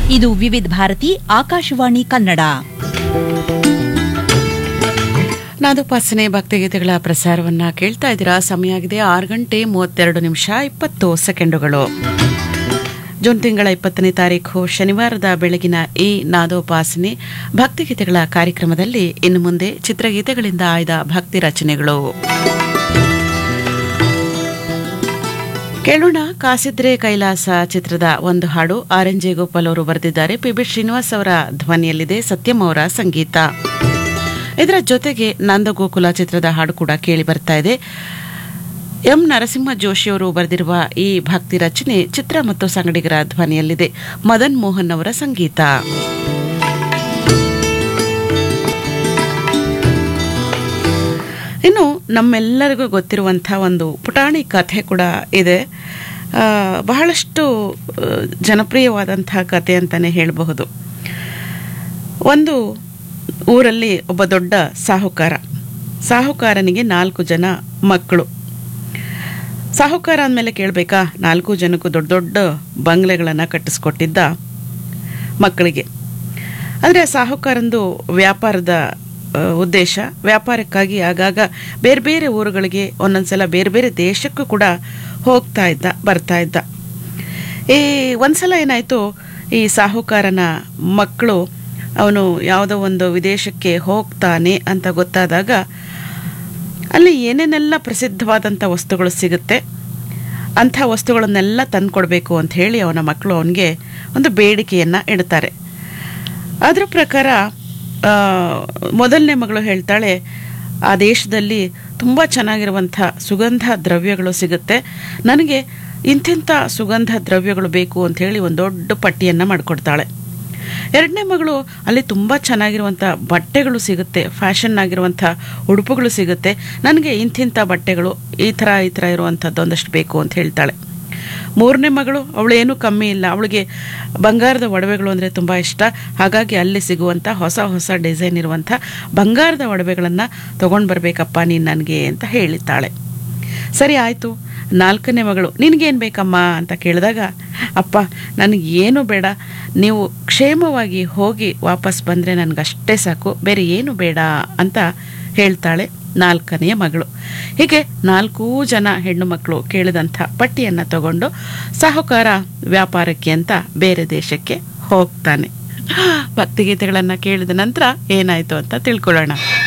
ಇದು ವಿವಿಧ ಭಾರತಿ ಆಕಾಶವಾಣಿ ಕನ್ನಡ ನಾದೋಪಾಸನೆ ಭಕ್ತಿಗೀತೆಗಳ ಪ್ರಸಾರವನ್ನ ಕೇಳ್ತಾ ಇದ್ದೀರಾ ಸಮಯ ಆಗಿದೆ ಆರು ಗಂಟೆ ಮೂವತ್ತೆರಡು ನಿಮಿಷ ಇಪ್ಪತ್ತು ಸೆಕೆಂಡುಗಳು ಜೂನ್ ತಿಂಗಳ ಇಪ್ಪತ್ತನೇ ತಾರೀಕು ಶನಿವಾರದ ಬೆಳಗಿನ ಈ ನಾದೋಪಾಸನೆ ಭಕ್ತಿಗೀತೆಗಳ ಕಾರ್ಯಕ್ರಮದಲ್ಲಿ ಇನ್ನು ಮುಂದೆ ಚಿತ್ರಗೀತೆಗಳಿಂದ ಆಯ್ದ ಭಕ್ತಿ ರಚನೆಗಳು ಕೇಳೋಣ ಕಾಸಿದ್ರೆ ಕೈಲಾಸ ಚಿತ್ರದ ಒಂದು ಹಾಡು ಆರ್ ಎನ್ ಜೆ ಗೋಪಾಲ್ ಅವರು ಬರೆದಿದ್ದಾರೆ ಪಿ ಬಿ ಶ್ರೀನಿವಾಸ್ ಅವರ ಧ್ವನಿಯಲ್ಲಿದೆ ಸತ್ಯಂ ಅವರ ಸಂಗೀತ ಇದರ ಜೊತೆಗೆ ನಂದಗೋಕುಲ ಚಿತ್ರದ ಹಾಡು ಕೂಡ ಕೇಳಿ ಬರ್ತಾ ಇದೆ ಎಂ ನರಸಿಂಹ ಜೋಶಿ ಅವರು ಬರೆದಿರುವ ಈ ಭಕ್ತಿ ರಚನೆ ಚಿತ್ರ ಮತ್ತು ಸಂಗಡಿಗರ ಧ್ವನಿಯಲ್ಲಿದೆ ಮದನ್ ಮೋಹನ್ ಅವರ ಸಂಗೀತ ಇನ್ನು ನಮ್ಮೆಲ್ಲರಿಗೂ ಗೊತ್ತಿರುವಂಥ ಒಂದು ಪುಟಾಣಿ ಕಥೆ ಕೂಡ ಇದೆ ಆ, ಬಹಳಷ್ಟು ಆ, ಜನಪ್ರಿಯವಾದಂಥ ಕಥೆ ಅಂತಲೇ ಹೇಳಬಹುದು ಒಂದು ಊರಲ್ಲಿ ಒಬ್ಬ ದೊಡ್ಡ ಸಾಹುಕಾರ ಸಾಹುಕಾರನಿಗೆ ನಾಲ್ಕು ಜನ ಮಕ್ಕಳು ಸಾಹುಕಾರ ಅಂದಮೇಲೆ ಕೇಳಬೇಕಾ ನಾಲ್ಕು ಜನಕ್ಕೂ ದೊಡ್ಡ ದೊಡ್ಡ ಬಂಗ್ಲೆಗಳನ್ನು ಕಟ್ಟಿಸ್ಕೊಟ್ಟಿದ್ದ ಮಕ್ಕಳಿಗೆ ಆದರೆ ಸಾಹುಕಾರಂದು ವ್ಯಾಪಾರದ ಆ, ಉದ್ದೇಶ ವ್ಯಾಪಾರಕ್ಕಾಗಿ ಆಗಾಗ ಬೇರೆ ಬೇರೆ ಊರುಗಳಿಗೆ ಒಂದೊಂದ್ಸಲ ಬೇರೆ ಬೇರೆ ದೇಶಕ್ಕೂ ಕೂಡ ಹೋಗ್ತಾ ಇದ್ದ ಬರ್ತಾ ಇದ್ದ ಈ ಒಂದ್ಸಲ ಏನಾಯಿತು ಈ ಸಾಹುಕಾರನ ಮಕ್ಕಳು ಅವನು ಯಾವುದೋ ಒಂದು ವಿದೇಶಕ್ಕೆ ಹೋಗ್ತಾನೆ ಅಂತ ಗೊತ್ತಾದಾಗ ಅಲ್ಲಿ ಏನೇನೆಲ್ಲ ಪ್ರಸಿದ್ಧವಾದಂಥ ವಸ್ತುಗಳು ಸಿಗುತ್ತೆ ಅಂಥ ವಸ್ತುಗಳನ್ನೆಲ್ಲ ತಂದ್ಕೊಡ್ಬೇಕು ಅಂತ ಹೇಳಿ ಅವನ ಮಕ್ಕಳು ಅವನಿಗೆ ಒಂದು ಬೇಡಿಕೆಯನ್ನು ಇಡ್ತಾರೆ ಅದರ ಪ್ರಕಾರ ಆ, ಮೊದಲನೇ ಮಗಳು ಹೇಳ್ತಾಳೆ ಆ ದೇಶದಲ್ಲಿ ತುಂಬ ಚೆನ್ನಾಗಿರುವಂಥ ಸುಗಂಧ ದ್ರವ್ಯಗಳು ಸಿಗುತ್ತೆ ನನಗೆ ಇಂತಿಂಥ ಸುಗಂಧ ದ್ರವ್ಯಗಳು ಬೇಕು ಅಂತ ಹೇಳಿ ಒಂದು ದೊಡ್ಡ ಪಟ್ಟಿಯನ್ನು ಮಾಡಿಕೊಡ್ತಾಳೆ ಎರಡನೇ ಮಗಳು ಅಲ್ಲಿ ತುಂಬ ಚೆನ್ನಾಗಿರುವಂಥ ಬಟ್ಟೆಗಳು ಸಿಗುತ್ತೆ ಫ್ಯಾಷನ್ ಆಗಿರುವಂಥ ಉಡುಪುಗಳು ಸಿಗುತ್ತೆ ನನಗೆ ಇಂತಿಂಥ ಬಟ್ಟೆಗಳು ಈ ಥರ ಈ ಥರ ಇರುವಂಥದ್ದು ಒಂದಷ್ಟು ಬೇಕು ಅಂತ ಹೇಳ್ತಾಳೆ ಮೂರನೇ ಮಗಳು ಅವಳೇನು ಕಮ್ಮಿ ಇಲ್ಲ ಅವಳಿಗೆ ಬಂಗಾರದ ಒಡವೆಗಳು ಅಂದರೆ ತುಂಬ ಇಷ್ಟ ಹಾಗಾಗಿ ಅಲ್ಲಿ ಸಿಗುವಂಥ ಹೊಸ ಹೊಸ ಡಿಸೈನ್ ಇರುವಂಥ ಬಂಗಾರದ ಒಡವೆಗಳನ್ನು ತೊಗೊಂಡು ಬರಬೇಕಪ್ಪ ನೀನು ನನಗೆ ಅಂತ ಹೇಳಿದ್ದಾಳೆ ಸರಿ ಆಯಿತು ನಾಲ್ಕನೇ ಮಗಳು ನಿನಗೇನು ಬೇಕಮ್ಮ ಅಂತ ಕೇಳಿದಾಗ ಅಪ್ಪ ನನಗೆ ಏನು ಬೇಡ ನೀವು ಕ್ಷೇಮವಾಗಿ ಹೋಗಿ ವಾಪಸ್ ಬಂದರೆ ನನಗಷ್ಟೇ ಸಾಕು ಬೇರೆ ಏನು ಬೇಡ ಅಂತ ಹೇಳ್ತಾಳೆ ನಾಲ್ಕನೆಯ ಮಗಳು ಹೀಗೆ ನಾಲ್ಕೂ ಜನ ಹೆಣ್ಣು ಮಕ್ಕಳು ಕೇಳಿದಂಥ ಪಟ್ಟಿಯನ್ನು ತಗೊಂಡು ಸಾಹುಕಾರ ವ್ಯಾಪಾರಕ್ಕೆ ಅಂತ ಬೇರೆ ದೇಶಕ್ಕೆ ಹೋಗ್ತಾನೆ ಭಕ್ತಿಗೀತೆಗಳನ್ನು ಕೇಳಿದ ನಂತರ ಏನಾಯಿತು ಅಂತ ತಿಳ್ಕೊಳ್ಳೋಣ